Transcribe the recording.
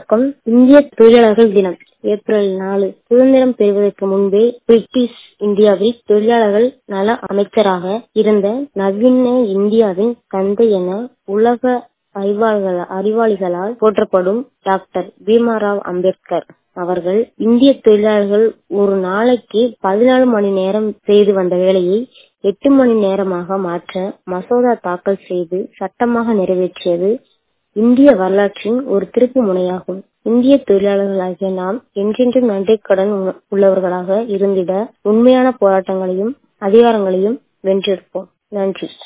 வணக்கம் இந்திய தொழிலாளர்கள் தினம் ஏப்ரல் நாலு சுதந்திரம் பெறுவதற்கு முன்பே பிரிட்டிஷ் இந்தியாவில் தொழிலாளர்கள் நல அமைச்சராக இருந்த நவீன இந்தியாவின் தந்தை என உலக அறிவாளிகள அறிவாளிகளால் போற்றப்படும் டாக்டர் பீமாராவ் அம்பேத்கர் அவர்கள் இந்திய தொழிலாளர்கள் ஒரு நாளைக்கு பதினாலு மணி நேரம் செய்து வந்த வேலையை எட்டு மணி நேரமாக மாற்ற மசோதா தாக்கல் செய்து சட்டமாக நிறைவேற்றியது இந்திய வரலாற்றின் ஒரு திருப்பு முனையாகும் இந்திய தொழிலாளர்களாகிய நாம் என்றென்றும் நன்றிக்கடன் உள்ளவர்களாக இருந்திட உண்மையான போராட்டங்களையும் அதிகாரங்களையும் வென்றிருப்போம் நன்றி